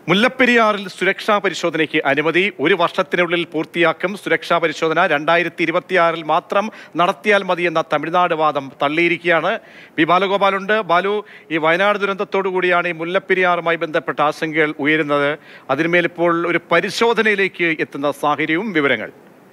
മുല്ലപ്പെരിയാറിൽ സുരക്ഷാ പരിശോധനയ്ക്ക് അനുമതി ഒരു വർഷത്തിനുള്ളിൽ പൂർത്തിയാക്കും സുരക്ഷാ പരിശോധന രണ്ടായിരത്തി ഇരുപത്തിയാറിൽ മാത്രം നടത്തിയാൽ മതിയെന്ന തമിഴ്നാട് വാദം തള്ളിയിരിക്കുകയാണ് പി ബാലഗോപാലുണ്ട് ബാലു ഈ വയനാട് ദുരന്തത്തോടു കൂടിയാണ് ഈ മുല്ലപ്പെരിയാറുമായി ബന്ധപ്പെട്ട ആശങ്കകൾ ഉയരുന്നത് അതിന്മേൽ ഇപ്പോൾ ഒരു പരിശോധനയിലേക്ക് എത്തുന്ന സാഹചര്യവും വിവരങ്ങൾ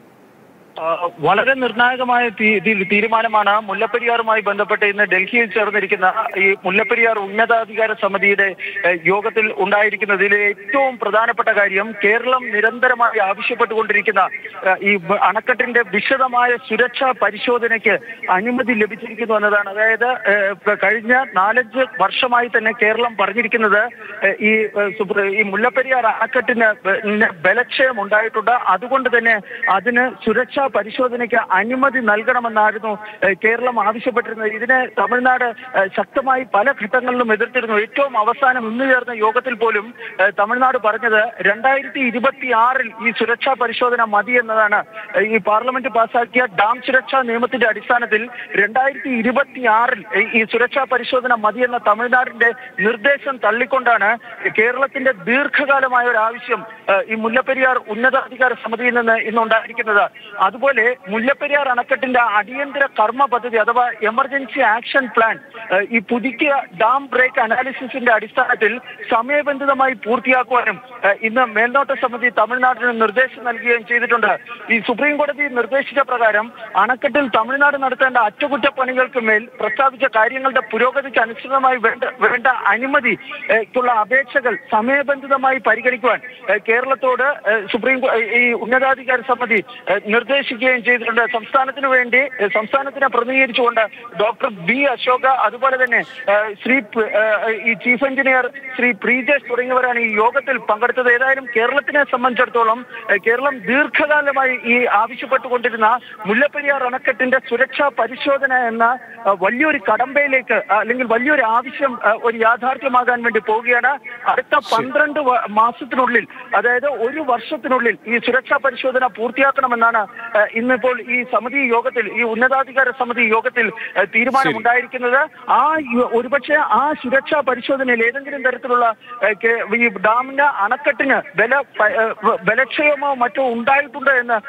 ആ, വളരെ നിർണായകമായ തീ- തീ- തീരുമാനമാണ് മുല്ലപ്പെരിയാറുമായി ബന്ധപ്പെട്ട് ഇന്ന് ഡൽഹിയിൽ ചേർന്നിരിക്കുന്ന ഈ മുല്ലപ്പെരിയാർ ഉന്നതാധികാര സമിതിയുടെ ഏ, യോഗത്തിൽ ഉണ്ടായിരിക്കുന്നത് ഇതിലെ ഏറ്റവും പ്രധാനപ്പെട്ട കാര്യം കേരളം നിരന്തരമായി ആവശ്യപ്പെട്ടുകൊണ്ടിരിക്കുന്ന ഏ, ഈ ബ- അണക്കെട്ടിന്റെ വിശദമായ സുരക്ഷാ പരിശോധനയ്ക്ക് അനുമതി ലഭിച്ചിരിക്കുന്നു എന്നതാണ് അതായത് ഏ, ക- കഴിഞ്ഞ നാലഞ്ച് വർഷമായി തന്നെ കേരളം പറഞ്ഞിരിക്കുന്നത് ഏ, ഈ ഏ, സുപ്ര- ഈ മുല്ലപ്പെരിയാർ അണക്കെട്ടിന് ബ- ന് ബലക്ഷയം ഉണ്ടായിട്ടുണ്ട് അതുകൊണ്ട് തന്നെ അതിന് സുരക്ഷാ പരിശോധനയ്ക്ക് അനുമതി നൽകണമെന്നായിരുന്നു ഏഹ്, കേരളം ആവശ്യപ്പെട്ടിരുന്നത് ഇതിനെ തമിഴ്നാട് ഏഹ്, ശക്തമായി പല ഘട്ടങ്ങളിലും എതിർത്തിരുന്നു ഏറ്റവും അവസാനം ഇന്ന് ചേർന്ന യോഗത്തിൽ പോലും ഏഹ്, തമിഴ്നാട് പറഞ്ഞത് രണ്ടായിരത്തി ഇരുപത്തി ആറിൽ ഈ സുരക്ഷാ പരിശോധന മതി എന്നതാണ് ഏഹ്, ഈ പാർലമെന്റ് പാസാക്കിയ ഡാം സുരക്ഷാ നിയമത്തിന്റെ അടിസ്ഥാനത്തിൽ രണ്ടായിരത്തി ഇരുപത്തി ആറിൽ ഈ സുരക്ഷാ പരിശോധന മതിയെന്ന തമിഴ്നാടിന്റെ നിർദ്ദേശം തള്ളിക്കൊണ്ടാണ് കേരളത്തിന്റെ ദീർഘകാലമായ ഒരു ആവശ്യം ഏഹ്, ഈ മുല്ലപ്പെരിയാർ ഉന്നതാധികാര സമിതിയിൽ നിന്ന് ഇന്നുണ്ടായിരിക്കുന്നത് അതുപോലെ മുല്ലപ്പെരിയാർ അണക്കെട്ടിന്റെ അടിയന്തര കർമ്മ പദ്ധതി അഥവാ എമർജൻസി ആക്ഷൻ പ്ലാൻ ഏഹ്, ഈ പുതുക്കിയ ഡാം ബ്രേക്ക് അനാലിസിസിന്റെ അടിസ്ഥാനത്തിൽ സമയബന്ധിതമായി പൂർത്തിയാക്കുവാനും ഏഹ്, ഇന്ന് മേൽനോട്ട സമിതി തമിഴ്നാടിന് നിർദ്ദേശം നൽകുകയും ചെയ്തിട്ടുണ്ട് ഈ സുപ്രീം കോടതി നിർദ്ദേശിച്ച പ്രകാരം അണക്കെട്ടിൽ തമിഴ്നാട് നടത്തേണ്ട അറ്റകുറ്റപ്പണികൾക്ക് മേൽ പ്രസ്താവിച്ച കാര്യങ്ങളുടെ പുരോഗതിക്ക് അനുസൃതമായി വേണ്ട വേണ്ട അനുമതി ഏഹ്, ക്കുള്ള അപേക്ഷകൾ സമയബന്ധിതമായി പരിഗണിക്കുവാൻ ഏഹ്, കേരളത്തോട് ഏഹ്, സുപ്രീം കോ- ഈ ഉന്നതാധികാര സമിതി ഏഹ്, നിർദ്ദേശിക്കുകയും ചെയ്തിട്ടുണ്ട് സംസ്ഥാനത്തിന് വേണ്ടി ഏഹ്, സംസ്ഥാനത്തിനെ പ്രതിനിധീകരിച്ചുകൊണ്ട് ഡോക്ടർ ബി അശോക അതുപോലെ തന്നെ ഏഹ്, ശ്രീ പ്- ഏഹ്, ഈ ചീഫ് എഞ്ചിനീയർ ശ്രീ പ്രീജേഷ് തുടങ്ങിയവരാണ് ഈ യോഗത്തിൽ പങ്കെടുത്തത് ഏതായാലും കേരളത്തിനെ സംബന്ധിച്ചിടത്തോളം ഏഹ്, കേരളം ദീർഘകാലമായി ഈ ആവശ്യപ്പെട്ടുകൊണ്ടിരുന്ന മുല്ലപ്പെരിയാർ അണക്കെട്ടിന്റെ സുരക്ഷാ പരിശോധന എന്ന ഏഹ്, വലിയൊരു കടമ്പയിലേക്ക് ആ, അല്ലെങ്കിൽ വലിയൊരു ആവശ്യം ആ, ഒരു യാഥാർത്ഥ്യമാകാൻ വേണ്ടി പോവുകയാണ് അടുത്ത പന്ത്രണ്ട് വ- മാസത്തിനുള്ളിൽ അതായത് ഒരു വർഷത്തിനുള്ളിൽ ഈ സുരക്ഷാ പരിശോധന പൂർത്തിയാക്കണമെന്നാണ് ആ, ഇന്നിപ്പോൾ ഈ സമിതി യോഗത്തിൽ ഈ ഉന്നതാധികാര സമിതി യോഗത്തിൽ ആ, തീരുമാനമുണ്ടായിരിക്കുന്നത് ആ യ- ഒരുപക്ഷെ ആ സുരക്ഷാ പരിശോധനയിൽ ഏതെങ്കിലും തരത്തിലുള്ള ആ, കെ- ഈ ഡാമിന്റെ അണക്കെട്ടിന് ബല പ- ആ, ബലക്ഷയമോ മറ്റോ ഉണ്ടായിട്ടുണ്ടോ എന്ന്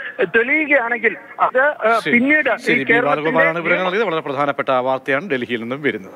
തെളിയുകയാണെങ്കിൽ അത് ആ, ശരി. പിന്നീട് ഈ ശരി ബി ബാലഗോപാലാണ് വിവരങ്ങൾ കേരളത്തിന്റെ നൽകിയത് വളരെ പ്രധാനപ്പെട്ട വാർത്തയാണ് ഡൽഹിയിൽ നിന്നും വരുന്നത്